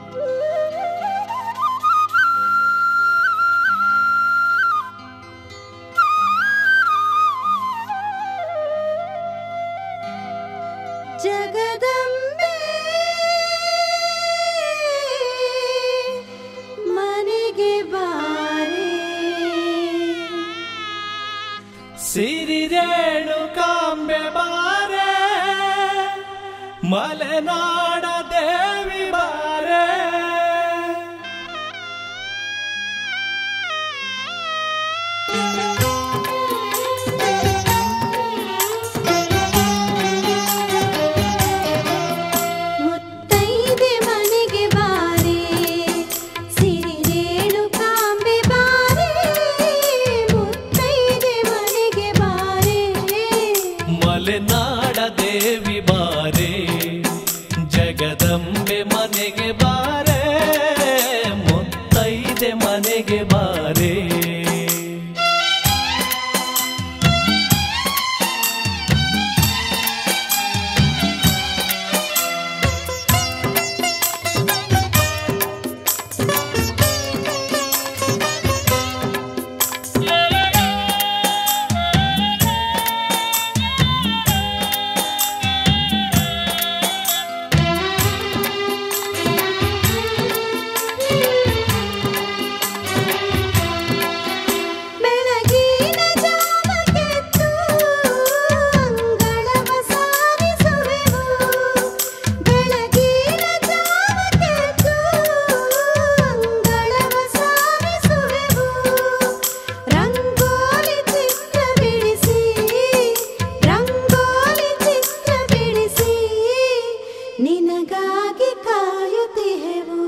ಜಗದಂಬೆ ಮನೆಗೆ ಬಾರೆ ಸಿರಿರೇಣು ಕಾಂಬೆ ಬಾರೆ ಮಲೆನಾಡ ದೇವಿ ಬಾರೆ ಮುತ್ತೈದೆ ಮನೆಗೆ ಬಾರೆ ಸಿರಿರೇಣು ಕಾಂಬೆ ಬಾರೆ ಮುತ್ತೈದೆ ಮನೆಗೆ ಬಾರೆ ಮಲೆನಾಡ ದೇವಿ ಬಾರೆ ಜಗದಂಬೆ ಮನೆಗೆ ಬಾರೆ ಮುತ್ತೈದೆ ಮನೆಗೆ ಬಾರೆ ಬೆಳಗಿನ ಜಾವಕ್ಕೆದ್ದು ಅಂಗಳವ ಸಾರಿಸುವೆವು ಬೆಳಗಿನ ಜಾವಕ್ಕೆದ್ದು ಅಂಗಳವ ಸಾರಿಸುವೆವು ರಂಗೋಲಿ ಚಿತ್ರ ಬಿಡಿಸಿ ರಂಗೋಲಿ ಚಿತ್ರ ಬಿಡಿಸಿ ನಿನಗಾಗಿ ಕಾಯುತ್ತಿಹೆವು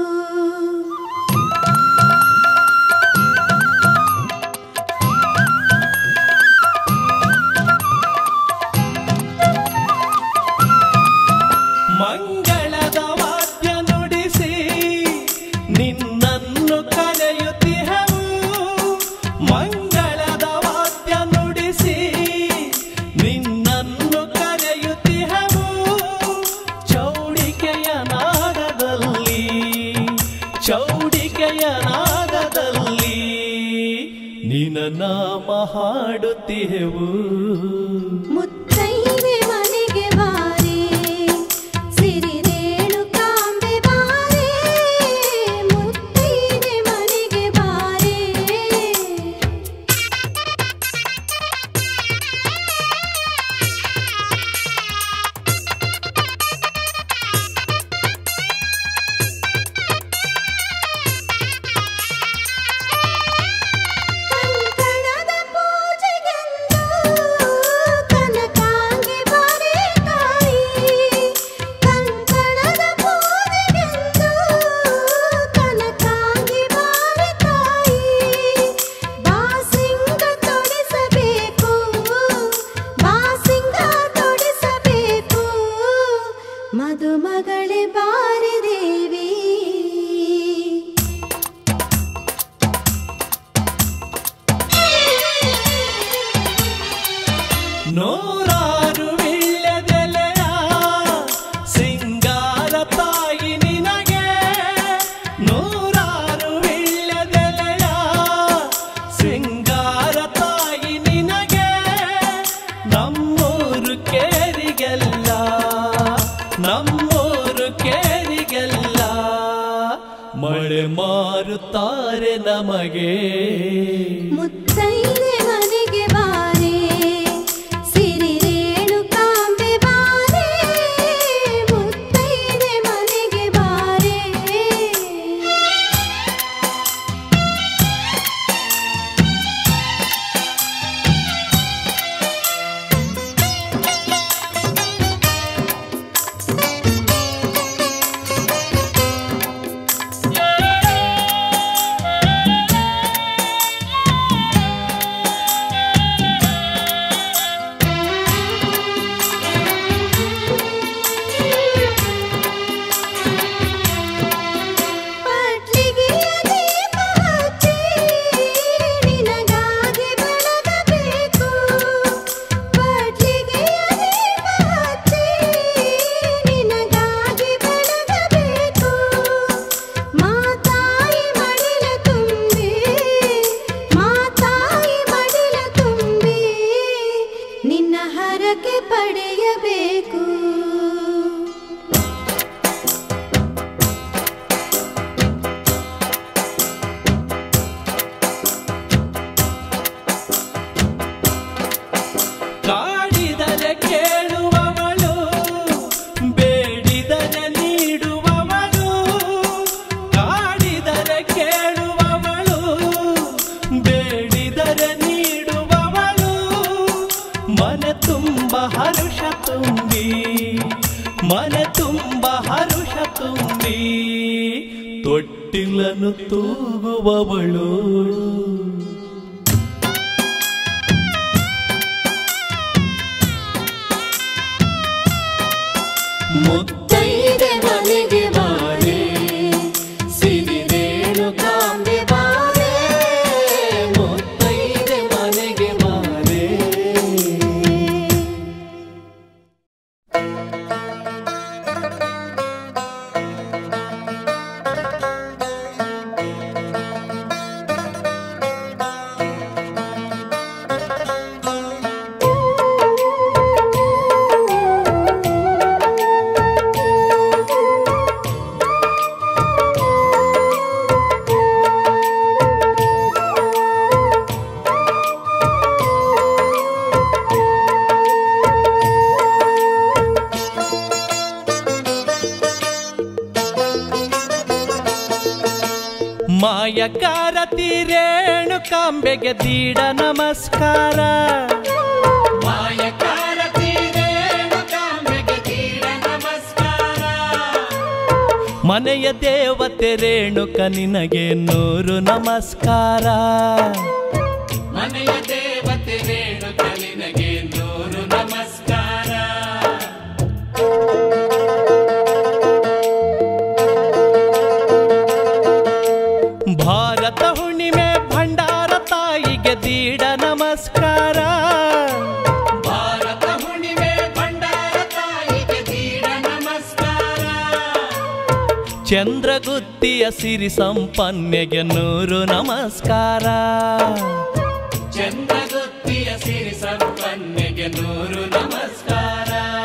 ಮಂಗಳದ ವಾದ್ಯ ನುಡಿಸಿ ನಿನ್ನನ್ನು ಕರೆಯುತ್ತಿಹವು ಮಂಗಳದ ವಾದ್ಯ ನುಡಿಸಿ ನಿನ್ನನ್ನು ಕರೆಯುತ್ತಿಹವು ಚೌಡಿಕೆಯ ನಾಗದಲ್ಲಿ ಚೌಡಿಕೆಯ ನಾಗದಲ್ಲಿ ನಿನ್ನ ನಾಮ ಹಾಡುತ್ತಿಹೆವು ಮುತ್ತೈದೆ ಮನೆಗೆ ಬಾರೆ ಸಿರಿರೇಣು ಕಾಂಬೆ ಬಾರೆ ಮುತ್ತೈದೆ ಮನೆಗೆ ಬಾರೆ ಕಂಕಣದ ಪೂಜೆಗೆಂದು ಕನಕಾಂಗಿ ಬಾರೆ ತಾಯಿ ಕಂಕಣದ ಪೂಜೆಗೆಂದು ಕನಕಾಂಗಿ ಬಾರೆ ತಾಯಿ ಬಾಸಿಂಗ ತೊಡಿಸಬೇಕು ಬಾಸಿಂಗ ತೊಡಿಸಬೇಕು ಮದುಮಗಳೇ ಬಾರಿ ದೇವಿ ನೂರಾರು ವಿಳ್ಯದೆಲೆಯ ಸಿಂಗಾರ ತಾಯಿ ನಿನಗೆ ನೂರಾರು ವಿಳ್ಯದೆಲೆಯ ಸಿಂಗಾರ ತಾಯಿ ನಿನಗೆ ನಮ್ಮೂರು ಕೇರಿಗೆಲ್ಲ ನಮ್ಮೂರು ಕೇರಿಗೆಲ್ಲ ಮಳೆ ಮಾರುತ್ತಾರೆ ನಮಗೆ ಮುತ್ತೈದೆ ಮನೆಗೆ ಬಾರೆ ಸಿರಿರೇಣು ಕಾಂಬೆ ಬಾರೆ ಮುತ್ತೈದೆ ಮನೆಗೆ ಬಾರೆ ಿ ತುಂಬಿ ತೊಟ್ಟಿಲನ್ನು ತೂಗುವವಳು ಮುತ್ತೈದೆ ಮನೆಗೆ ಬಾರೆ ಸಿರಿದೇನು ಕಾಂಬೆ ಬಾರೆ ಮುತ್ತೈದೆ ಮನೆಗೆ ಬಾರೆ ಮಾಯಕಾರತಿ ರೇಣು ಕಾಂಬೆಗೆ ದೀಡ ನಮಸ್ಕಾರ ಮಾಯಕಾರತಿ ರೇಣು ಕಾಂಬೆಗೆ ದೀಡ ನಮಸ್ಕಾರ ಮನೆಯ ದೇವತೆ ರೇಣುಕ ನಿನಗೆ ನೂರು ನಮಸ್ಕಾರ ಮನೆಯ ದೇವತೆ ರೇಣುಕ ನಿನಗೆ ನೂರು ನಮಸ್ಕಾರ ಭಾರತ ಹುಣ್ಣಿಮೆ ಭಂಡಾರ ತಾಯಿಗೆ ದೀಡ ನಮಸ್ಕಾರ ಭಾರತ ಹುಣ್ಣಿಮೆ ಭಂಡಾರ ತಾಯಿಗೆ ದೀಡ ನಮಸ್ಕಾರ ಚಂದ್ರಗುತ್ತಿಯ ಸಿರಿ ಸಂಪನ್ನೆಗೆ ನೂರು ನಮಸ್ಕಾರ ಚಂದ್ರಗುತ್ತಿಯ ಸಿರಿ ಸಂಪನ್ನೆಗೆ ನೂರು ನಮಸ್ಕಾರ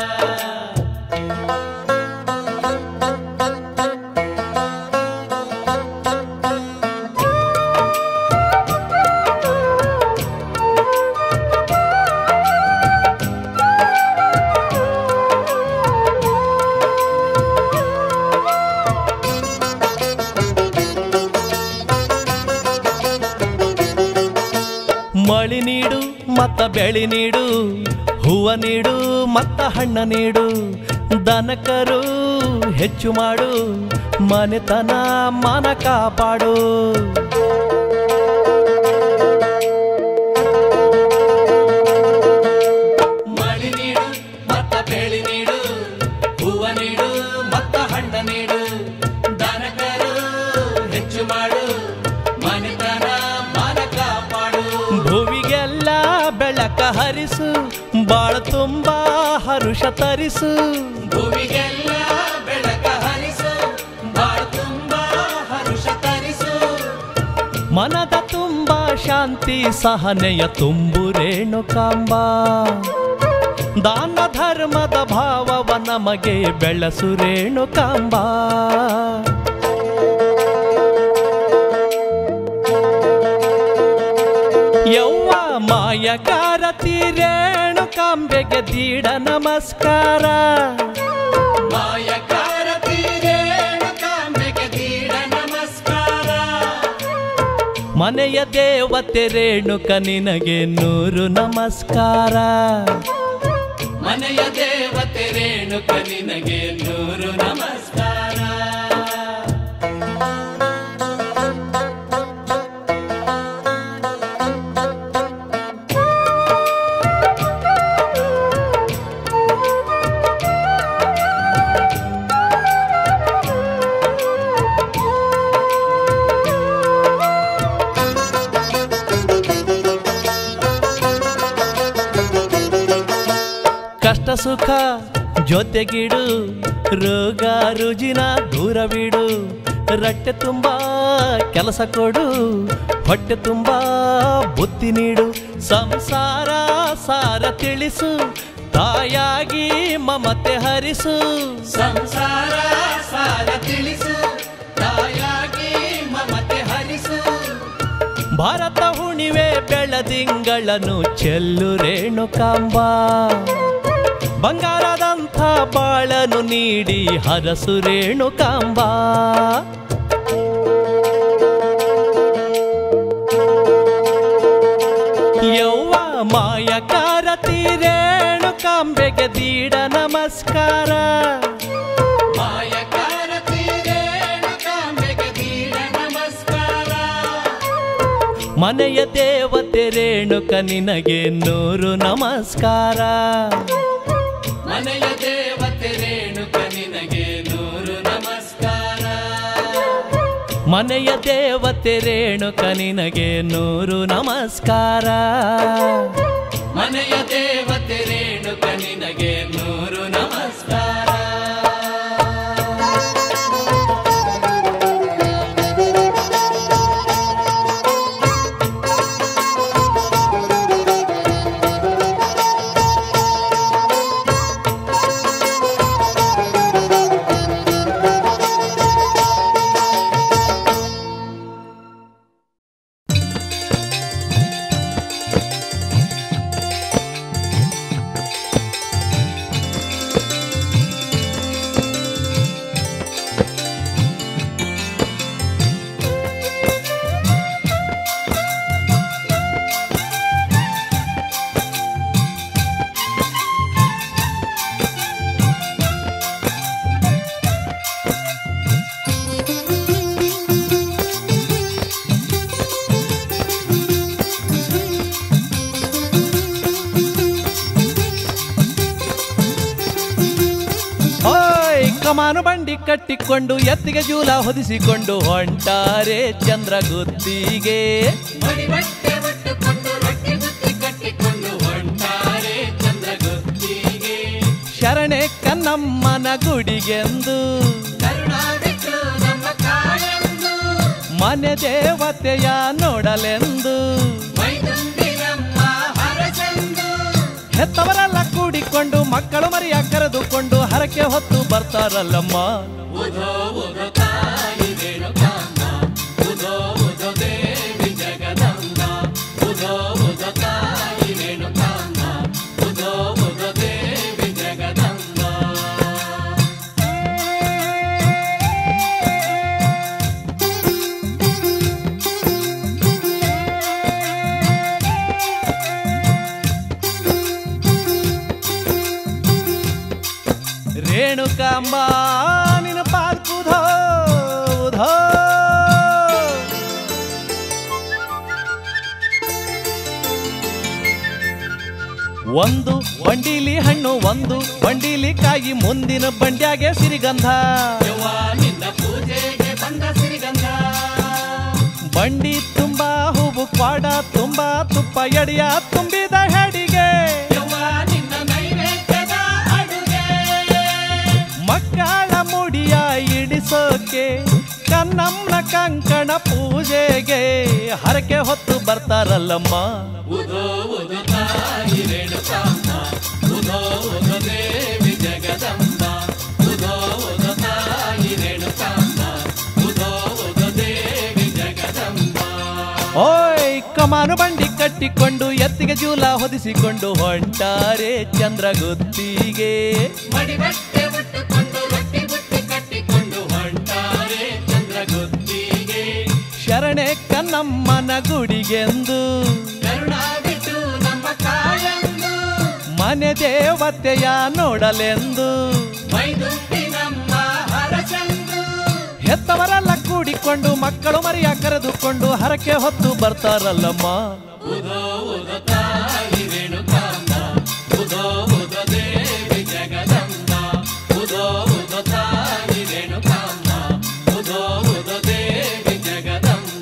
ಮಳಿ ನೀಡು ಮತ್ತ ಬೆಳಿ ನೀಡು ಹೂವ ನೀಡು ಮತ್ತ ಹಣ್ಣ ನೀಡು ದನಕರು ಹೆಚ್ಚು ಮಾಡು ಮನೆತನ ಮನ ಕಾಪಾಡು ಮಳಿ ನೀಡು ಮತ್ತ ಬೆಳಿ ನೀಡು ಹೂವ ನೀಡು ಮತ್ತ ಹಣ್ಣ ನೀಡು ದನಕರು ಹೆಚ್ಚು ಮಾಡು ಮನೆತನ ಮನ ಕಾಪಾಡು ಭುವಿಗೆಲ್ಲ ಬೆಳಕ ಹರಿಸು ಬಾಳ ತುಂಬಾ ಹರುಷ ತರಿಸು ಭುವಿಗೆಲ್ಲ ಬೆಳಕ ಹರಿಸು ಬಾಳ ತುಂಬಾ ಹರುಷ ತರಿಸು ಮನದ ತುಂಬ ಶಾಂತಿ ಸಹನೆಯ ತುಂಬು ರೇಣುಕಾಂಬ ದಾನ ಧರ್ಮದ ಭಾವವ ನಮಗೆ ಬೆಳೆಸು ರೇಣುಕಾಂಬ ಯವ್ವ ಮಾಯಕಾರತಿ ರೇಣುಕಾಂಬೆಗೆ ದೀಡ ನಮಸ್ಕಾರ ಮಾಯಕಾರತಿ ರೇಣುಕಾಂಬೆಗೆ ದೀಡ ನಮಸ್ಕಾರ ಮನೆಯ ದೇವತೆ ರೇಣುಕ ನಿನಗೆ ನೂರು ನಮಸ್ಕಾರ ಮನೆಯ ದೇವತೆ ರೇಣುಕ ನಿನಗೆ ನೂರು ನಮಸ್ಕಾರ ಕಷ್ಟ ಸುಖ ಜೊತೆಗಿಡು ರೋಗ ರುಜಿನ ದೂರವಿಡು ರಟ್ಟೆ ತುಂಬಾ ಕೆಲಸ ಕೊಡು ಹೊಟ್ಟೆ ತುಂಬಾ ಬುದ್ಧಿ ನೀಡು ಸಂಸಾರ ಸಾರ ತಿಳಿಸು ತಾಯಾಗಿ ಮಮತೆ ಹರಿಸು ಸಂಸಾರ ಸಾರ ತಿಳಿಸು ತಾಯಾಗಿ ಮಮತೆ ಹರಿಸು ಭಾರತ ಹುಣಿವೆ ಬೆಳದಿಂಗಳನ್ನು ಚೆಲ್ಲು ರೇಣುಕಾಂಬ ಬಂಗಾರದಂಥ ಬಾಳನು ನೀಡಿ ಹರಸು ರೇಣುಕಾಂಬ ಯವ್ವ ಮಾಯಕಾರತಿ ರೇಣುಕಾಂಬೆಗೆ ದೀಡ ನಮಸ್ಕಾರ ಮಾಯಕಾರತಿ ಮನೆಯ ದೇವತೆ ರೇಣುಕ ನಿನಗೆ ನೂರು ನಮಸ್ಕಾರ ಮನೆಯ ದೇವತೆ ರೇಣುಕ ನಿನಗೆ ನೂರು ನಮಸ್ಕಾರ ಮನೆಯ ದೇವತೆ ರೇಣುಕ ನಿನಗೆ ನೂರು ನಮಸ್ಕಾರ ಮನೆಯ ದೇವತೆ ರೇಣುಕ ನಿನಗೆ ನೂರು ನಮಸ್ಕಾರ ಓಯ್ ಕಮಾನು ಬಂಡಿ ಕಟ್ಟಿಕೊಂಡು ಎತ್ತಿಗೆ ಜೂಲ ಹೊದಿಸಿಕೊಂಡು ಹೊಂಟಾರೆ ಚಂದ್ರಗುತ್ತಿಗೆ ಮಡಿಬಟ್ಟೆ ಉಟ್ಟುಕೊಂಡು ರೊಟ್ಟಿ ಬುತ್ತಿ ಕಟ್ಟಿಕೊಂಡು ಹೊಂಟಾರೆ ಚಂದ್ರಗುತ್ತಿಗೆ ಶರಣೆ ಕನ್ನಮ್ಮನ ಗುಡಿಗೆಂದು ಕರುಣಾವಿಟ್ಟು ನಮ್ಮ ಕಾಯಂದು ಮನೆ ದೇವತೆಯ ನೋಡಲೆಂದು ಮೈದುಂಬಿ ನಮ್ಮ ಹರಸಂದು ಹೆತ್ತವರೆಲ್ಲ ಕೂಡಿಕೊಂಡು ಮಕ್ಕಳು ಮರಿಯ ಕರೆದುಕೊಂಡು ಹರಕೆ ಹೊತ್ತು ಬರ್ತಾರಲ್ಲಮ್ಮ ಉಧೋ ಉಧೋ ತಾಯಿ ರೇಣುಕಾಂಬ ಉಧೋ ಉಧೋ ದೇವಿ ಜಗದಂಬ ಉಧೋ ಉಧೋ ತಾಯಿ ರೇಣುಕಾಂಬ ಉಧೋ ಉಧೋ ದೇವಿ ಜಗದಂಬ ರೇಣುಕಾಂಬ ನಿನ್ನ ಪಾಲ್ಕುಧೋ ಉಧೋ ಒಂದು ಬಂಡೀಲಿ ಹಣ್ಣು ಒಂದು ಬಂಡೀಲಿ ಕಾಯಿ ಮುಂದಿನ ಬಂಡ್ಯಾಗೆ ಸಿರಿಗಂಧ ಯವ್ವ ನಿನ್ನ ಪೂಜೆಗೆ ಬಂದ ಸಿರಿಗಂಧ ಬಂಡಿ ತುಂಬಾ ಹೂವು ಕ್ವಾಡ ತುಂಬಾ ತುಪ್ಪ ಎಡೆಯ ತುಂಬಿದ ಹೆಡಿಗೆ ಯವ್ವ ನಿನ್ನ ನೈವೇದ್ಯದ ಅಡುಗೆ ಮಕ್ಕಳ ಮುಡಿಯ ಇಡಿಸೋಕೆ ಕನ್ನಮ್ಮನ ಕಂಕಣ ಪೂಜೆಗೆ ಹರಕೆ ಹೊತ್ತು ಬರ್ತಾರಲ್ಲಮ್ಮ ಉಧೋ ಉಧೋ ತಾಯಿ ರೇಣುಕಾಂಬ ಉಧೋ ಉಧೋ ದೇವಿ ಜಗದಂಬ ಉಧೋ ಉಧೋ ತಾಯಿ ರೇಣುಕಾಂಬ ಉಧೋ ಉಧೋ ದೇವಿ ಜಗದಂಬ ಓಯ್ ಕಮಾನು ಬಂಡಿ ಕಟ್ಟಿಕೊಂಡು ಎತ್ತಿಗೆ ಜೂಲ ಹೊದಿಸಿಕೊಂಡು ಹೊಂಟಾರೆ ಚಂದ್ರಗುತ್ತಿಗೆ ಮಡಿಬಟ್ಟೆ ಉಟ್ಟುಕೊಂಡು ರೊಟ್ಟಿ ಬುತ್ತಿ ಕಟ್ಟಿಕೊಂಡು ಹೊಂಟಾರೆ ಚಂದ್ರಗುತ್ತಿಗೆ ಶರಣೆ ಕನ್ನಮ್ಮನ ಗುಡಿಗೆಂದು ಕರುಣಾವಿಟ್ಟು ನಮ್ಮ ಕಾಯಂದು ಮನೆ ದೇವತೆಯ ನೋಡಲೆಂದು ಮೈದುಂಬಿ ನಮ್ಮ ಹರಸಂದು ಹೆತ್ತವರೆಲ್ಲ ಕೂಡಿಕೊಂಡು ಮಕ್ಕಳು ಮರಿಯ ಕರೆದುಕೊಂಡು ಹರಕೆ ಹೊತ್ತು ಬರ್ತಾರಲ್ಲಮ್ಮ ಉಧೋ ಉಧೋ ತಾಯಿ ರೇಣುಕಾಂಬ ಉಧೋ ಉಧೋ ದೇವಿ ಜಗದಂಬ ಉಧೋ ಉಧೋ ತಾಯಿ ರೇಣುಕಾಂಬ ಉಧೋ ಉಧೋ ದೇವಿ ಜಗದಂಬ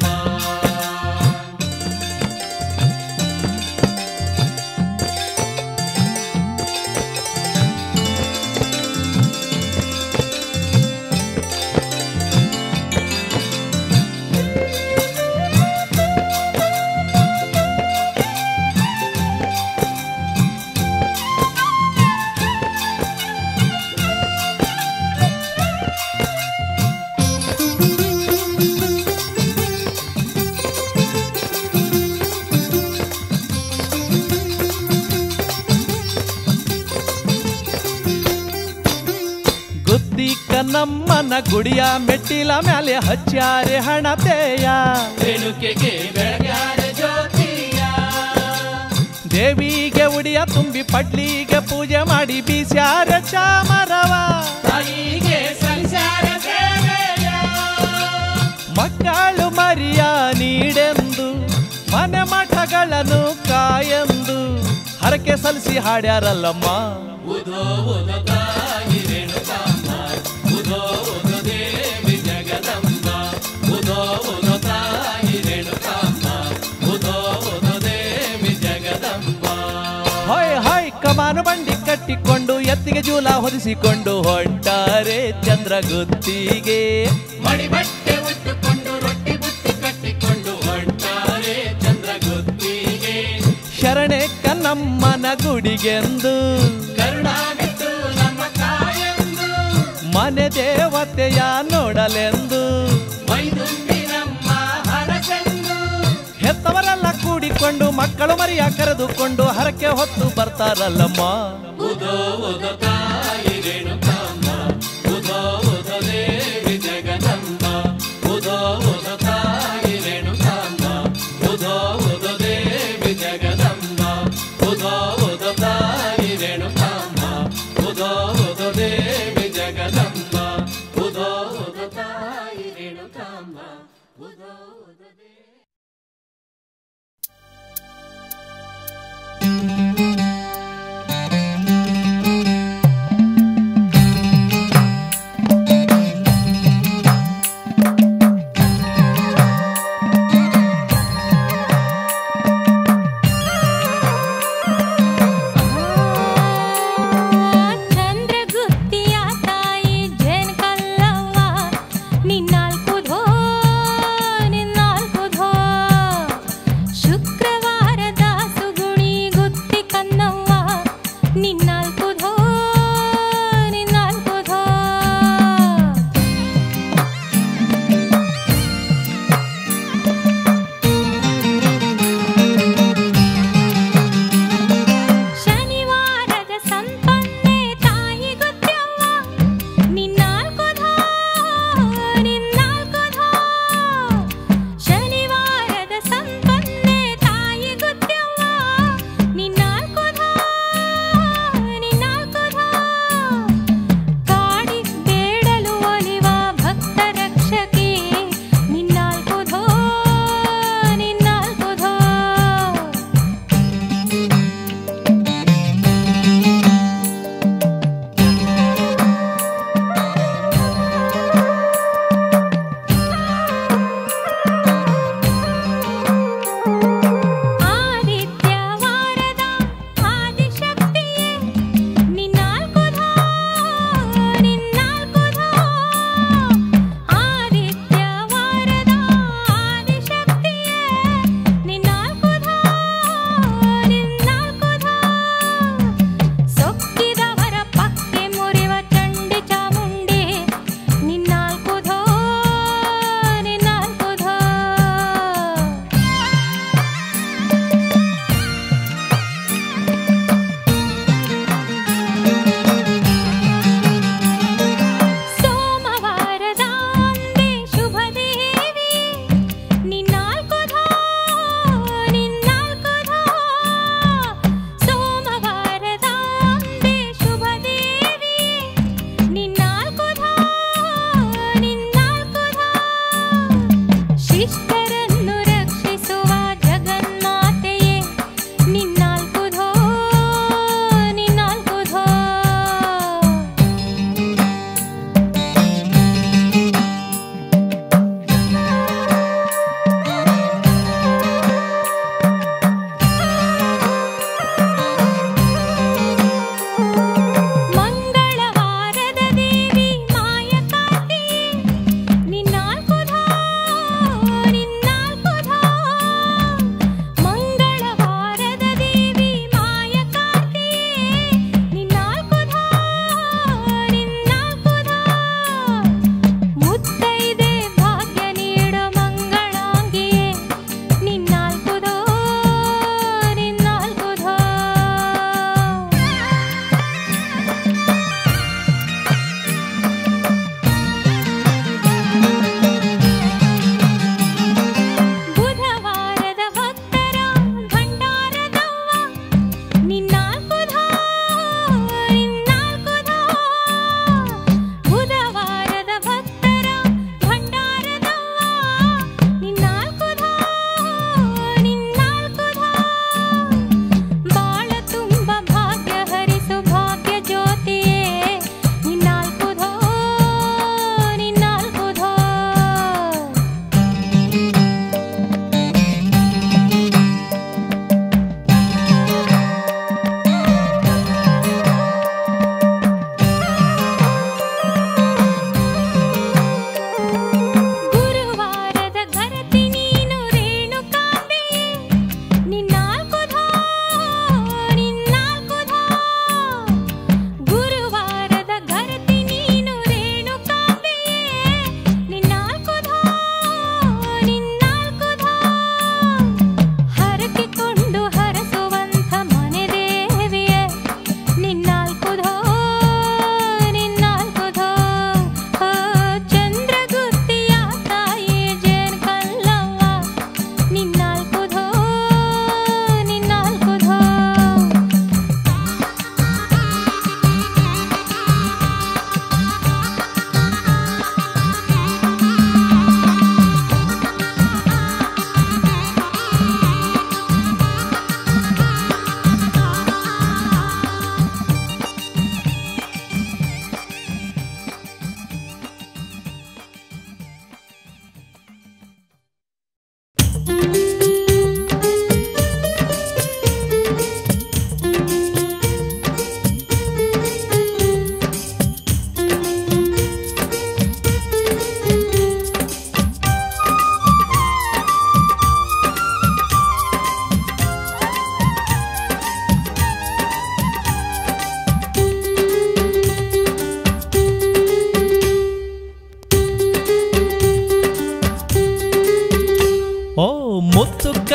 ಗುದ್ದಿ ಕನ್ನಮ್ಮನ ಗುಡಿಯ ಮೆಟ್ಟಿಲ ಮ್ಯಾಲೆ ಹಚ್ಚಾರೆ ಹಣತೆಯ ರೇಣುಕೆಗೆ ಬೆಳಗ್ಯಾರ ಜ್ಯೋತಿಯ ದೇವಿಗೆ ಉಡಿಯ ತುಂಬಿ ಪಡ್ಲಿಗೆ ಪೂಜೆ ಮಾಡಿ ಬೀಸ್ಯಾರ ಚಾಮರವ ತಾಯಿಗೆ ಸಂಸಾರ ಸೇವೆಯ ಮಕ್ಕಳು ಮರಿಯ ನೀಡೆಂದು ಮನೆ ಮಠಗಳನ್ನು ಕಾಯಂದು ಹರಕೆ ಸಲ್ಲಿಸಿ ಹಾಡ್ಯಾರಲ್ಲಮ್ಮ ಉದೋ ಉದ ತಾಯಿ ರೇಣುಕಾಂಬ ಉದೋ ಉದ ದೇವಿ ಜಗದಂಬ ಉದೋ ಉದ ತಾಯಿ ರೇಣುಕಾಂಬ ಉದೋ ಉದ ದೇವಿ ಜಗದಂಬ ಹೊಯ್ ಹೊಯ್ ಕಮಾನು ಬಂಡಿ ಕಟ್ಟಿಕೊಂಡು ಎತ್ತಿಗೆ ಜೂಲ ಹೊದಿಸಿಕೊಂಡು ಹೊಂಟಾರೆ ಚಂದ್ರಗುತ್ತಿಗೆ ಮಡಿ ಬಟ್ಟೆ ಉಟ್ಟುಕೊಂಡು ರೊಟ್ಟಿ ಬುತ್ತಿ ಕಟ್ಟಿಕೊಂಡು ಹೊಂಟಾರೆ ಚಂದ್ರಗುತ್ತಿಗೆ ಶರಣೆ ಕನ್ನಮ್ಮನ ಗುಡಿಗೆಂದು ಕರುಣಾವಿಟ್ಟು ನಮ್ಮ ಕಾಯಂದು ಮನೆ ದೇವತೆಯ ನೋಡಲೆಂದು ಮೈದುಂಬಿ ನಮ್ಮ ಹರಸೆಂದು ಹೆತ್ತವರೆಲ್ಲ ಕೂಡಿಕೊಂಡು ಮಕ್ಕಳು ಮರಿಯ ಕರೆದುಕೊಂಡು ಹರಕೆ ಹೊತ್ತು ಬರ್ತಾರಲ್ಲಮ್ಮ ಉದೋ ಉದ ತಾಯಿ ರೇಣುಕಾಂಬ ಉದೋ ಉದ ದೇವಿ ಜಗದಂಬ ಉದೋ ಉದ ತಾಯಿ ರೇಣುಕಾಂಬ ಉದೋ ಉದ ದೇವಿ ಜಗದಂಬ ಉದೋ ಉದ ತಾಯಿ ರೇಣುಕಾಂಬ ಉದೋ ಉದ ದೇವಿ ಜಗದಂಬ ಉದೋ ಉದ ತಾಯಿ ರೇಣುಕಾಂಬ ಉದೋ ಉದ ದೇವಿ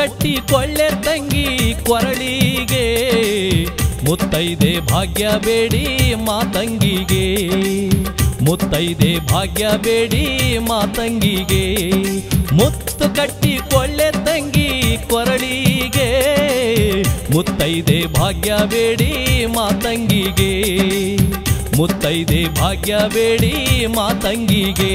ಕಟ್ಟಿ ಕೊಳ್ಳೆ ತಂಗಿ ಕೊರಳಿಗೆ ಮುತ್ತೈದೆ ಭಾಗ್ಯ ಬೇಡಿ ಮಾತಂಗಿಗೆ ಮುತ್ತೈದೆ ಭಾಗ್ಯ ಬೇಡಿ ಮಾತಂಗಿಗೆ ಮುತ್ತು ಕಟ್ಟಿ ಕೊಳ್ಳೆ ತಂಗಿ ಕೊರಳಿಗೆ ಮುತ್ತೈದೆ ಭಾಗ್ಯ ಬೇಡಿ ಮಾತಂಗಿಗೆ ಮುತ್ತೈದೆ ಭಾಗ್ಯ ಬೇಡಿ ಮಾತಂಗಿಗೆ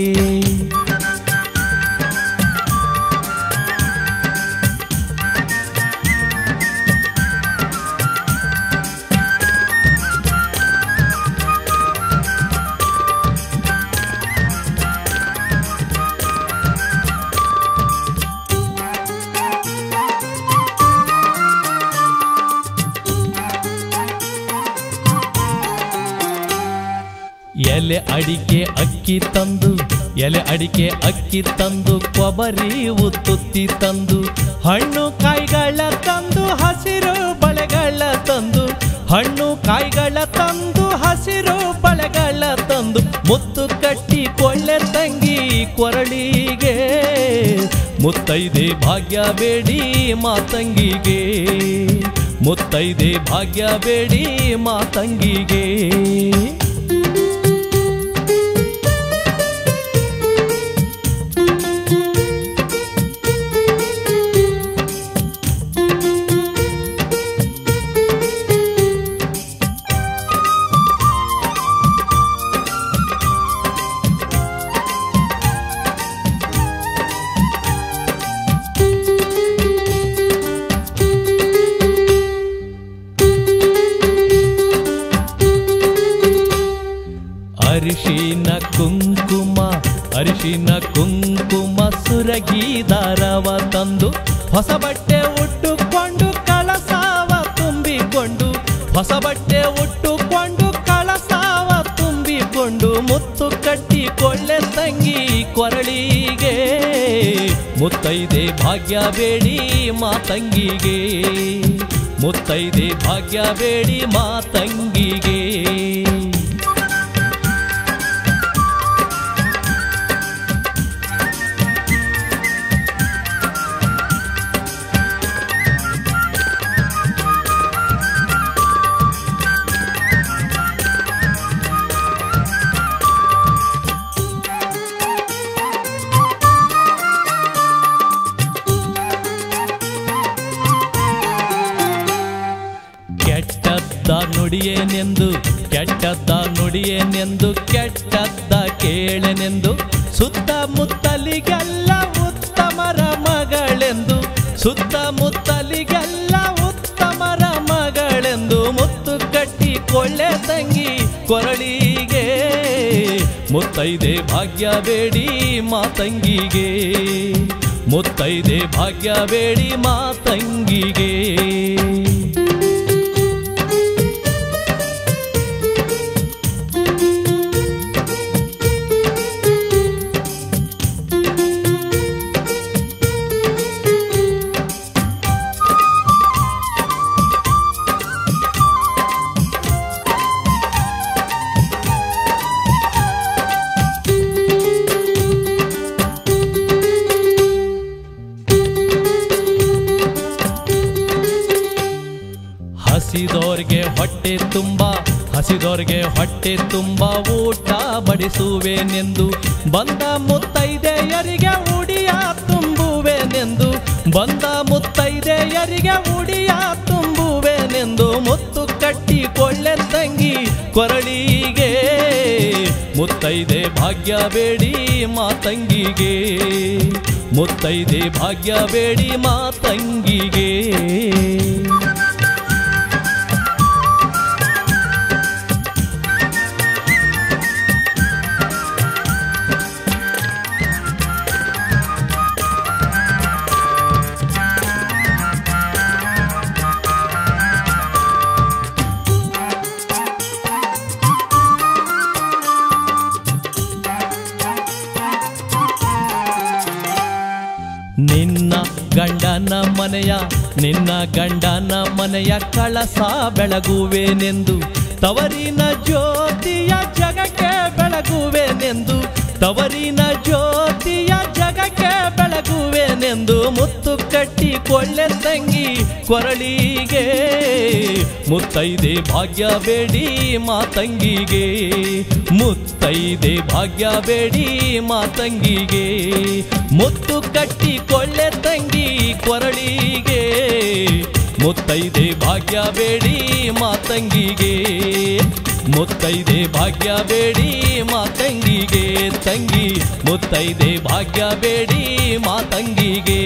ಎಲೆ ಅಡಿಕೆ ಅಕ್ಕಿ ತಂದು ಎಲೆ ಅಡಿಕೆ ಅಕ್ಕಿ ತಂದು ಕೊಬ್ಬರಿ ಉತ್ತುತ್ತಿ ತಂದು ಹಣ್ಣು ಕಾಯಿಗಳ ತಂದು ಹಸಿರು ಬಳೆಗಳ ತಂದು ಹಣ್ಣು ಕಾಯಿಗಳ ತಂದು ಹಸಿರು ಬಳೆಗಳ ತಂದು ಮುತ್ತು ಕಟ್ಟಿ ಕೊಳ್ಳೆ ತಂಗಿ ಕೊರಳಿಗೆ ಮುತ್ತೈದೆ ಭಾಗ್ಯ ಬೇಡಿ ಮಾತಂಗಿಗೆ ಮುತ್ತೈದೆ ಭಾಗ್ಯ ಬೇಡಿ ಮಾತಂಗಿಗೆ ಅರಿಶಿನ ಕುಂಕುಮ ಅರಿಶಿನ ಕುಂಕುಮ ಸುರಗಿ ದಾರವ ತಂದು ಹೊಸ ಬಟ್ಟೆ ಉಟ್ಟುಕೊಂಡು ಕಳಸಾವ ತುಂಬಿಕೊಂಡು ಹೊಸ ಬಟ್ಟೆ ಉಟ್ಟುಕೊಂಡು ಕಳಸಾವ ತುಂಬಿಕೊಂಡು ಮುತ್ತು ಕಟ್ಟಿ ಕೊಳ್ಳೆ ತಂಗಿ ಕೊರಳಿಗೆ ಮುತ್ತೈದೆ ಭಾಗ್ಯ ಬೇಡಿ ಮಾತಂಗಿಗೆ ಮುತ್ತೈದೆ ಭಾಗ್ಯ ಬೇಡಿ ಮಾತಂಗಿಗೆ ಕೆಟ್ಟದ್ದ ನುಡಿಯೇನೆಂದು ಕೆಟ್ಟದ್ದ ನುಡಿಯೇನೆಂದು ಕೆಟ್ಟದ್ದ ಕೇಳೆನೆಂದು ಸುತ್ತಮುತ್ತಲಿಗೆಲ್ಲ ಉತ್ತಮರ ಮಗಳೆಂದು ಸುತ್ತಮುತ್ತಲಿಗೆಲ್ಲ ಉತ್ತಮರ ಮಗಳೆಂದು ಮುತ್ತು ಕಟ್ಟಿ ಕೊಳ್ಳೆ ತಂಗಿ ಕೊರಳಿಗೆ ಮುತ್ತೈದೆ ಭಾಗ್ಯ ಬೇಡಿ ಮಾತಂಗಿಗೆ ಮುತ್ತೈದೆ ಭಾಗ್ಯ ಬೇಡಿ ಮಾತಂಗಿಗೆ ಹಸಿದೋರ್ಗೆ ಹೊಟ್ಟೆ ತುಂಬ ಹಸಿದೋರ್ಗೆ ಹೊಟ್ಟೆ ತುಂಬ ಊಟ ಬಡಿಸುವೆನೆಂದು ಬಂದ ಮುತ್ತೈದೆಯರಿಗೆ ಉಡಿಯ ತುಂಬುವೆನೆಂದು ಬಂದ ಮುತ್ತೈದೆಯರಿಗೆ ಉಡಿಯ ತುಂಬುವೆನೆಂದು ಮುತ್ತು ಕಟ್ಟಿ ಕೊಳ್ಳೆ ತಂಗಿ ಕೊರಳಿಗೆ ಮುತ್ತೈದೆ ಭಾಗ್ಯ ಬೇಡಿ ಮಾತಂಗಿಗೆ ಮುತ್ತೈದೆ ಭಾಗ್ಯ ಬೇಡಿ ಮಾತಂಗಿಗೆ ನಿನ್ನ ಗಂಡನ ಮನೆಯ ನಿನ್ನ ಗಂಡನ ಮನೆಯ ಕಳಸ ಬೆಳಗುವೆನೆಂದು ತವರಿನ ಜ್ಯೋತಿಯ ಜಗಕ್ಕೆ ಬೆಳಗುವೆನೆಂದು ತವರಿನ ಜ್ಯೋತಿಯ ಜಗಕ್ಕೆ ಬೆಳಗುವೆನೆಂದು ಕೊರಳೆಂದು ಮುತ್ತು ಕಟ್ಟಿ ಕೊಳ್ಳೆ ತಂಗಿ ಕೊರಳಿಗೆ ಮುತ್ತೈದೆ ಭಾಗ್ಯ ಬೇಡಿ ಮಾತಂಗಿಗೆ ಮುತ್ತೈದೆ ಭಾಗ್ಯ ಬೇಡಿ ಮಾತಂಗಿಗೆ ಮುತ್ತು ಕಟ್ಟಿ ಕೊಳ್ಳೆ ತಂಗಿ ಕೊರಳಿಗೆ ಮುತ್ತೈದೆ ಭಾಗ್ಯ ಬೇಡಿ ಮಾತಂಗಿಗೆ ಮುತ್ತೈದೆ ಭಾಗ್ಯ ಬೇಡಿ ಮಾತಂಗಿಗೆ ತಂಗಿ ಮುತ್ತೈದೆ ಭಾಗ್ಯ ಬೇಡಿ ಮಾತಂಗಿಗೆ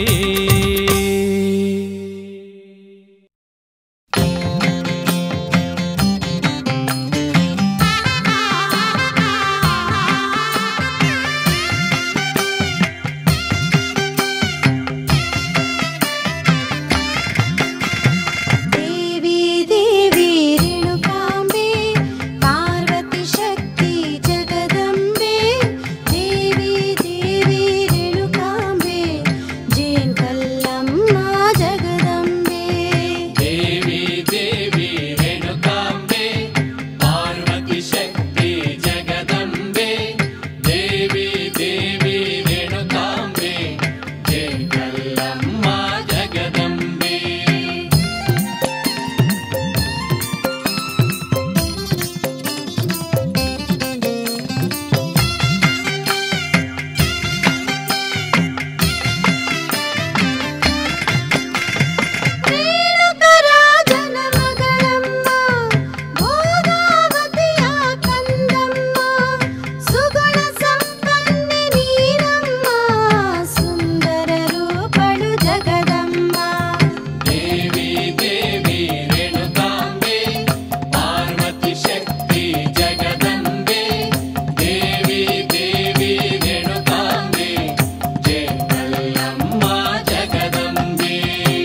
ದೇವಿ ದೇವಿ ರೇಣುಕಾಂಬೆ ಪಾರ್ವತಿ ಶಕ್ತಿ ಜಗದಂಬೆ ದೇವಿ ದೇವಿ ರೇಣುಕಾಂಬೆ ಜೇನ್ ಕಲ್ಲಮ್ಮ ಜಗದಂಬೆ ದೇವಿ ದೇವಿ ರೇಣುಕಾಂಬೆ ಪಾರ್ವತಿ ಶಕ್ತಿ ಜಗದಂಬೆ ದೇವಿ ದೇವಿ ರೇಣುಕಾಂಬೆ ಜಯ ಕಲ್ಲಮ್ಮ ಜಗದಂಬೆ ರೇಣುಕರಾಜನ ಮಗಳಮ್ಮ ಗೋದಾವತಿಯ ಕಂದಮ್ಮ ಸುಗುಣ ಸಂಪನ್ನೆ ನೀನಮ್ಮ ಸುಂದರ ರೂಪಳು ಜಗದಮ್ಮ ದೇವಿ ದೇವಿ ರೇಣುಕಾಂಬೆ ಪಾರ್ವತಿ ಶಕ್ತಿ ಜಗದಂಬೆ ದೇವಿ ದೇವಿ ರೇಣುಕಾಂಬೆ ಜಯ ಕಲ್ಲಮ್ಮ ಜಗದಂಬೆ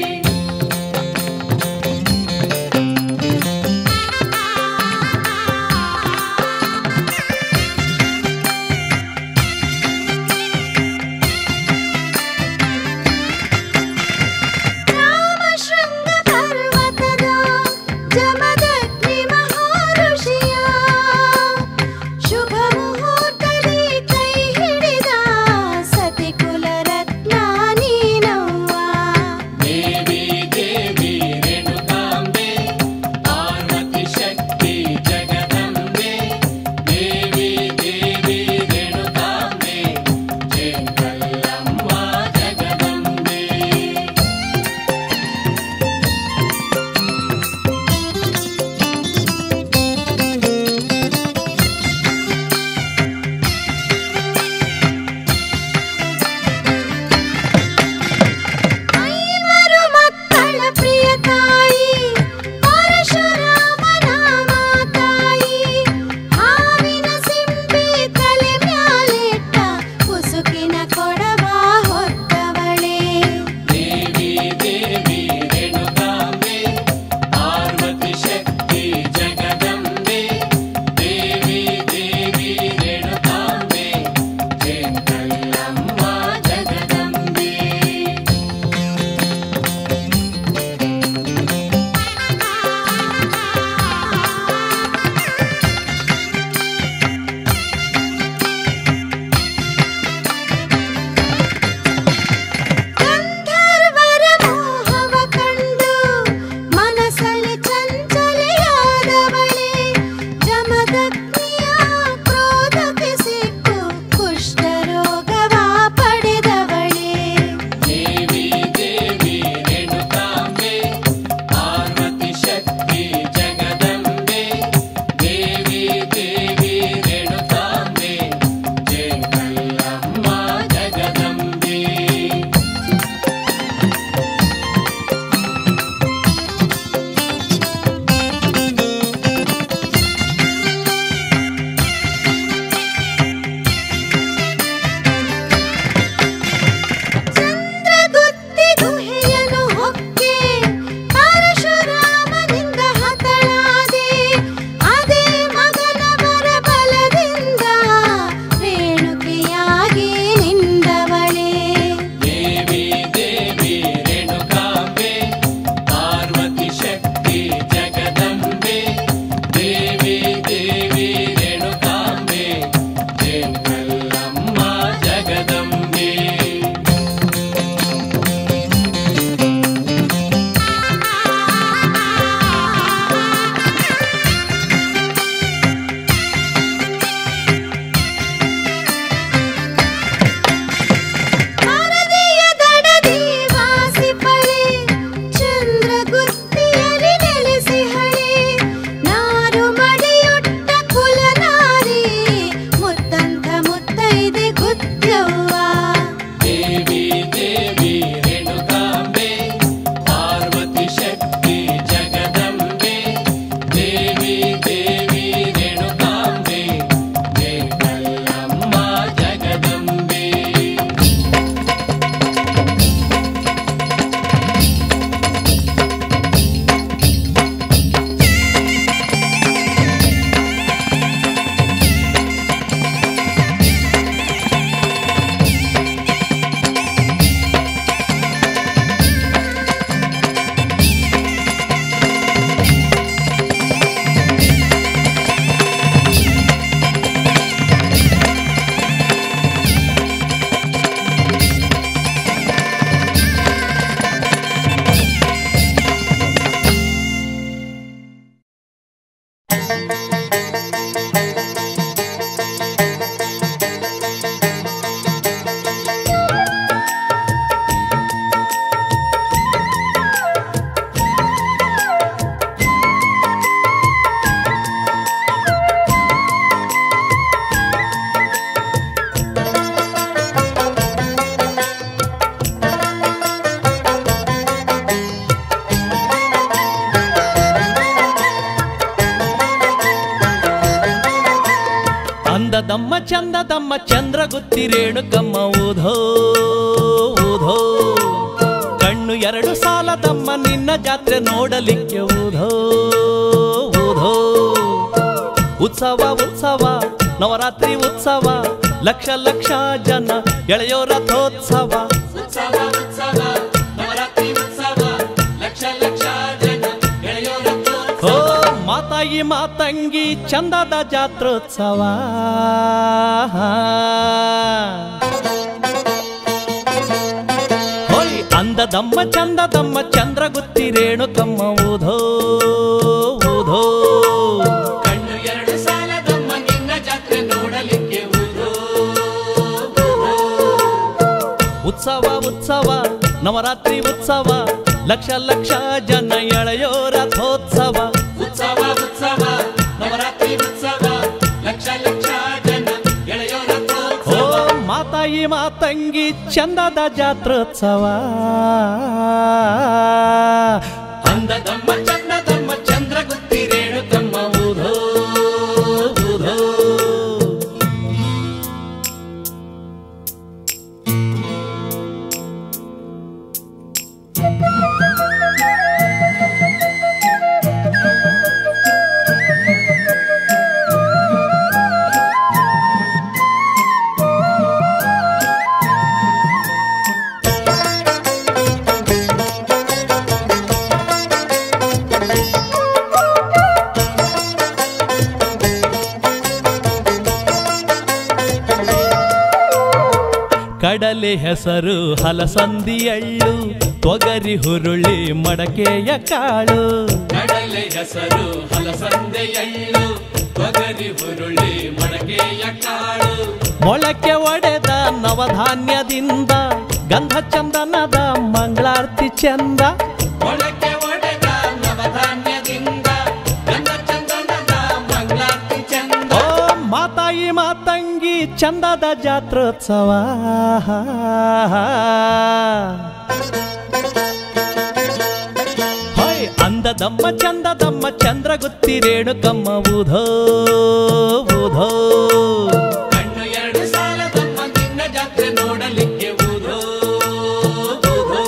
ರಾಮಶೃಂಗ ಪರ್ವತದ ಜಮದಗ್ನಿ ಮಹಾಋಷಿಯ ಶುಭ ಮುಹೂರ್ತದಿ ಕೈ ಹಿಡಿದ ಸತಿ ಕುಲರತ್ನ ನೀನವ್ವ ದೇವಿ ದೇವಿ ರೇಣುಕಾಂಬೆ ಪಾರ್ವತಿ ಶಕ್ತಿ ಜಗದಂಬೆ ದೇವಿ ದೇವಿ ರೇಣುಕಾಂಬೆ ಜಯ ಕಲ್ಲಮ್ಮ ಜಗದಂಬೆ ಐವರು ಮಕ್ಕಳ ಪ್ರಿಯ ತಾಯಿ ಪರಶುರಾಮನ ಮಾತಾಯಿ ಹಾವಿನ ಸಿಂಬಿ ತಲೆ ಮ್ಯಾಲಿಟ್ಟ ಕುಸುಕಿನ ಕೊಡವ ಹೊತ್ತವಳೆ ದೇವಿ ದೇವಿ ರೇಣುಕಾಂಬೆ ಪಾರ್ವತಿ ಶಕ್ತಿ ಜಗದಂಬೆ ದೇವಿ ದೇವಿ ರೇಣುಕಾಂಬೆ ಜಯ ಕಲ್ಲಮ್ಮ ಜಗದಂಬೆ ಚಂದದಮ್ಮ ಚಂದ್ರಗುತ್ತಿ ರೇಣುಕಮ್ಮ ಊಧೋ ಊಧೋ ಕಣ್ಣು ಎರಡು ಸಾಲದಮ್ಮ ನಿನ್ನ ಜಾತ್ರೆ ನೋಡಲಿಕ್ಕೆ ಊಧೋ ಊಧೋ ಉತ್ಸವ ಉತ್ಸವ ನವರಾತ್ರಿ ಉತ್ಸವ ಲಕ್ಷ ಲಕ್ಷ ಜನ ಎಳೆಯೋ ರಥೋತ್ಸವ ಉತ್ಸವ ಉತ್ಸವ ನವರಾತ್ರಿ ಉತ್ಸವ ಲಕ್ಷ ಲಕ್ಷ ಜನ ಎಳೆಯೋರ ಓ ಮಾತಾಯಿ ಮಾತಂಗಿ ಚಂದದ ಜಾತ್ರೋತ್ಸವ ಹೋಯ್ ಅಂದದಮ್ಮ ಚಂದದಮ್ಮ ಚಂದ್ರಗುತ್ತಿ ರೇಣುಕಮ್ಮ ಊಧೋ ಊಧೋ ಕಣ್ಣು ಎರಡು ಸಾಲದಮ್ಮ ನಿನ್ನ ಜಾತ್ರೆ ನೋಡಲಿಕ್ಕೆ ಊರು ಉತ್ಸವ ಉತ್ಸವ ನವರಾತ್ರಿ ಉತ್ಸವ ಲಕ್ಷ ಲಕ್ಷ ಜನ ಎಳೆಯೋ ರಥೋತ್ಸವ ಉತ್ಸವ ಉತ್ಸವ ನವರಾತ್ರಿ ಉತ್ಸವ ಲಕ್ಷ ಲಕ್ಷ ಜನ ಎಳೆಯೋರ ಓ ಮಾತಾಯಿ ಮಾತಂಗಿ ಚಂದದ ಜಾತ್ರೋತ್ಸವ ಅಂದದಮ್ಮ ಚಂದದಮ್ಮ ಚಂದ್ರಗುತ್ತಿ ರೇಣುಕಮ್ಮ ಊಧೋ ಊಧೋ ಕಡಲೆ ಹೆಸರು ಹಲಸಂದಿ ಎಳ್ಳು ತೊಗರಿ ಹುರುಳಿ ಮಡಕೆಯ ಕಾಳು ಕಡಲೆ ಹೆಸರು ಹಲಸಂದೆ ಎಳ್ಳು ತೊಗರಿ ಹುರುಳಿ ಮಡಕೆಯ ಕಾಳು ಮೊಳಕೆ ಒಡೆದ ನವಧಾನ್ಯದಿಂದ ಗಂಧ ಚಂದನದ ಮಂಗಳಾರ್ತಿ ಚಂದ ಮೊಳಕೆ ಒಡೆದ ನವಧಾನ್ಯದಿಂದ ಗಂಧ ಚಂದನದ ಮಂಗಳಾರತಿ ಚಂದ ಓ ಮಾತಾಯಿ ಮಾತಂಗಿ ಚಂದದ ಜಾತ್ರೋತ್ಸವ ಹೊಯ್ ಅಂದದಮ್ಮ ಚಂದದಮ್ಮ ಚಂದ್ರಗುತ್ತಿ ರೇಣುಕಮ್ಮ ಊಧೋ ಊಧೋ ಕಣ್ಣು ಎರಡು ಸಾಲದಮ್ಮ ನಿನ್ನ ಜಾತ್ರೆ ನೋಡಲಿಕ್ಕೆ ಊಧೋ ಊಧೋ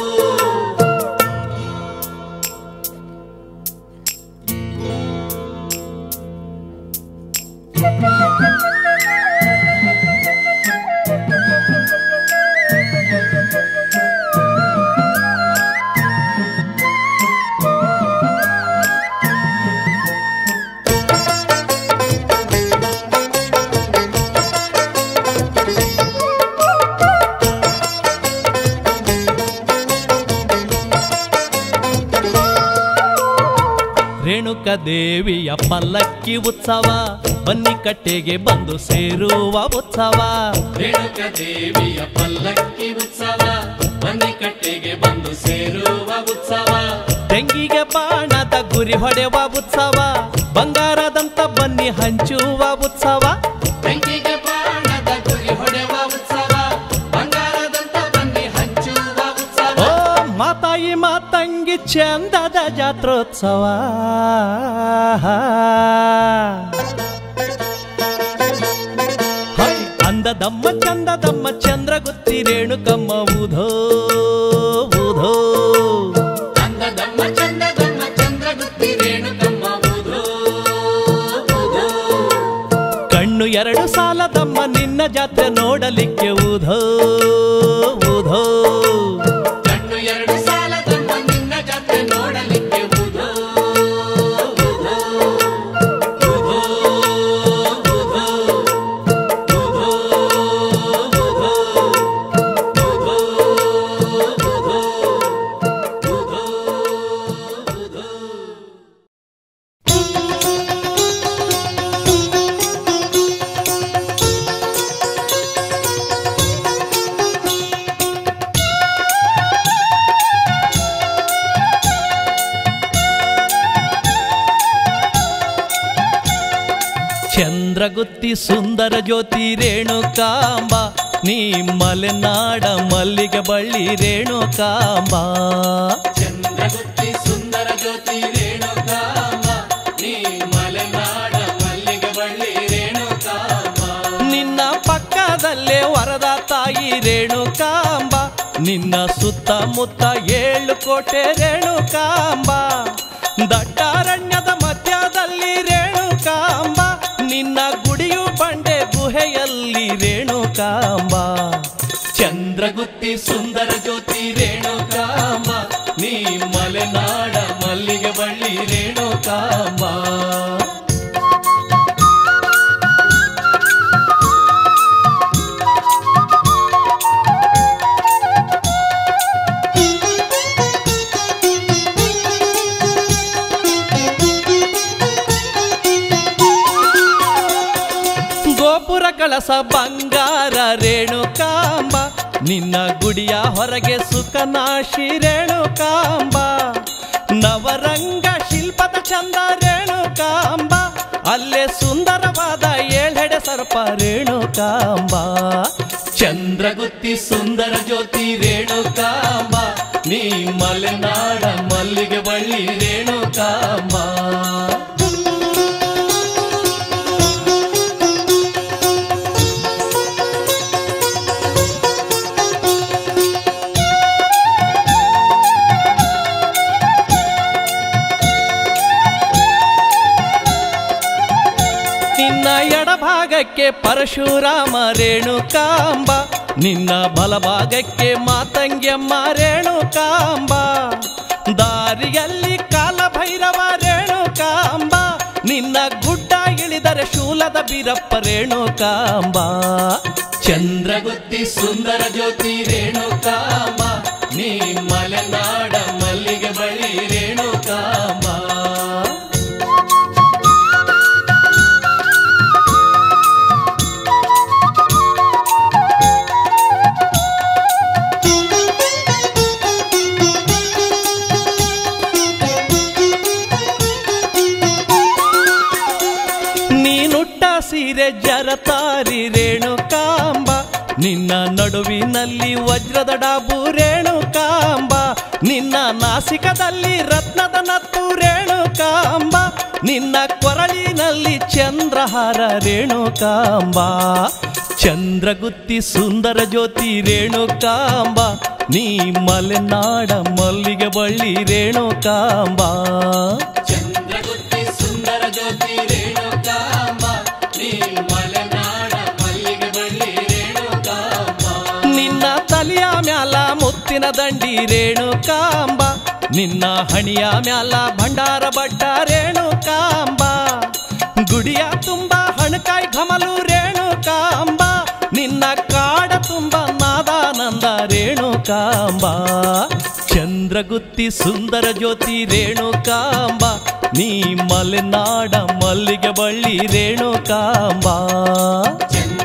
ರೇಣುಕ ದೇವಿಯ ಪಲ್ಲಕ್ಕಿ ಉತ್ಸವ ಬನ್ನಿ ಕಟ್ಟೆಗೆ ಬಂದು ಸೇರುವ ಉತ್ಸವ ರೇಣುಕ ದೇವಿಯ ಪಲ್ಲಕ್ಕಿ ಉತ್ಸವ ಕಟ್ಟೆಗೆ ಬಂದು ಸೇರುವ ಉತ್ಸವ ತೆಂಗಿಗೆ ಬಾಣದ ಗುರಿ ಹೊಡೆವ ಉತ್ಸವ ಬಂಗಾರದಂತ ಬನ್ನಿ ಹಂಚುವ ಉತ್ಸವ ಬೆಂಕಿಗೆ ಬಾಣದ ಗುರಿ ಹೊಡೆವ ಉತ್ಸವ ಬಂಗಾರದಂತ ಬನ್ನಿ ಹಂಚುವ ಉತ್ಸವ ಓ ಮಾತಾಯಿ ಮಾತಂಗಿ ಚಂದದ ಜಾತ್ರೋತ್ಸವ ಹೈ, ಅಂದದಮ್ಮ ಚಂದದಮ್ಮ ಚಂದ್ರಗುತ್ತಿ ರೇಣುಕಮ್ಮ ಊಧೋ ಊಧೋ ಅಂದದಮ್ಮ ಚಂದದಮ್ಮ ಚಂದ್ರಗುತ್ತಿ ರೇಣುಕಮ್ಮ ಊಧೋ ಊಧೋ ಕಣ್ಣು ಎರಡು ಸಾಲದಮ್ಮ ನಿನ್ನ ಜಾತ್ರೆ ನೋಡಲಿಕ್ಕೆ ಊಧೋ ಊಧೋ ಕಣ್ಣು ಎರಡು ಸಾಲದಮ್ಮ ನಿನ್ನ ಜಾತ್ರೆ ನೋಡಲಿಕ್ಕೆ ಊಧೋ ಊಧೋ ಊಧೋ ಊಧೋ ಊಧೋ ಚಂದ್ರಗುತ್ತಿ ಸುಂದರ ಜ್ಯೋತಿ ರೇಣುಕಾಂಬ ನೀ ಮಲೆನಾಡ ಮಲ್ಲಿಗೆ ಬಳ್ಳಿ ರೇಣುಕಾಂಬ ಚಂದ್ರಗುತ್ತಿ ಸುಂದರ ಜ್ಯೋತಿ ರೇಣುಕಾಂಬ ನೀ ಮಲೆನಾಡ ಮಲ್ಲಿಗೆ ಬಳ್ಳಿ ರೇಣುಕಾಂಬ ನಿನ್ನ ಪಕ್ಕ ರೇಣುಕಾಂಬ ನಿನ್ನ ಸುತ್ತಮುತ್ತ ಏಳು ಕೋಟೆ ರೇಣುಕಾಂಬ ದಟ್ಟಾರಣ್ಯದ ಮಧ್ಯದಲ್ಲಿ ರೇಣುಕಾಂಬ ನಿನ್ನ ಗುಡಿಯು ಬಂಡೆ ಗುಹೆಯಲ್ಲಿ ರೇಣುಕಾಂಬ ಚಂದ್ರಗುತ್ತಿ ಸುಂದರ ಜ್ಯೋತಿ ರೇಣುಕಾಂಬ ನೀ ಮಲೆನಾಡ ಮಲ್ಲಿಗೆ ಬಳ್ಳಿ ರೇಣುಕಾಂಬ ಗೋಪುರ ಕಳಸ ಬಂಗಾರ ರೇಣುಕಾಂಬ ನಿನ್ನ ಗುಡಿಯ ಹೊರಗೆ ಸುಖನಾಶಿ ರೇಣುಕಾಂಬ ನವರಂಗ ಶಿಲ್ಪದ ಚಂದ ರೇಣುಕಾಂಬ ಅಲ್ಲೇ ಸುಂದರವಾದ ಏಳೆಡೆ ಸರ್ಪ ರೇಣುಕಾಂಬ ಚಂದ್ರಗುತ್ತಿ ಸುಂದರ ಜ್ಯೋತಿ ರೇಣುಕಾಂಬ ನೀ ಮಲೆನಾಡ ಮಲ್ಲಿಗೆ ಬಳ್ಳಿ ರೇಣುಕಾಂಬ ನಿನ್ನ ಎಡಭಾಗಕ್ಕೆ ಪರಶುರಾಮ ರೇಣುಕಾಂಬ ನಿನ್ನ ಬಲಭಾಗಕ್ಕೆ ಮಾತಂಗ್ಯಮ್ಮ ರೇಣುಕಾಂಬ ದಾರಿಯಲ್ಲಿ ಕಾಲಭೈರವ ರೇಣುಕಾಂಬ ನಿನ್ನ ಗುಡ್ಡ ಇಳಿದರೆ ಶೂಲದ ಬೀರಪ್ಪ ರೇಣುಕಾಂಬ ಚಂದ್ರಗುತ್ತಿ ಸುಂದರ ಜ್ಯೋತಿ ರೇಣುಕಾಂಬ ನೀ ಮಲೆನಾಡ ಮಲ್ಲಿಗೆ ಬಳಿ ರೇಣುಕಾಂಬ ನೀನುಟ್ಟ ಸೀರೆ ಜರತಾರಿ ರೇಣುಕಾಂಬ ನಿನ್ನ ನಡುವಿನಲ್ಲಿ ವಜ್ರದ ಡಾಬು ರೇಣುಕಾಂಬ ನಿನ್ನ ನಾಸಿಕದಲ್ಲಿ ರತ್ನದ ನತ್ತು ರೇಣುಕಾಂಬ ನಿನ್ನ ಕೊರಳಿನಲ್ಲಿ ಚಂದ್ರಹಾರ ರೇಣುಕಾಂಬ ಚಂದ್ರಗುತ್ತಿ ಸುಂದರ ಜ್ಯೋತಿ ರೇಣುಕಾಂಬ ನೀ ಮಲೆನಾಡ ಮಲ್ಲಿಗೆ ಬಳ್ಳಿ ರೇಣುಕಾಂಬ ಚಂದ್ರಗುತ್ತಿ ಸುಂದರ ಜ್ಯೋತಿ ರೇಣುಕಾಂಬ ನೀ ಮಲೆನಾಡ ಮಲ್ಲಿಗೆ ಬಳ್ಳಿ ರೇಣುಕಾಂಬ ನಿನ್ನ ತಲೆಯ ಮ್ಯಾಲ ಮುತ್ತಿನ ದಂಡಿ ರೇಣುಕಾಂಬ ನಿನ್ನ ಹಣಿಯ ಮ್ಯಾಲ ಭಂಡಾರ ಬಡ್ಡ ರೇಣುಕಾಂಬ ಗುಡಿಯ ತುಂಬ ಹಣಕಾಯಿ ಘಮಲು ರೇಣುಕಾಂಬ ನಿನ್ನ ಕಾಡ ತುಂಬ ನಾದಾನಂದ ರೇಣುಕಾಂಬ ಚಂದ್ರಗುತ್ತಿ ಸುಂದರ ಜ್ಯೋತಿ ರೇಣುಕಾಂಬ ನೀ ಮಲೆನಾಡ ಮಲ್ಲಿಗೆ ಬಳ್ಳಿ ರೇಣುಕಾಂಬ ಚಂದ್ರ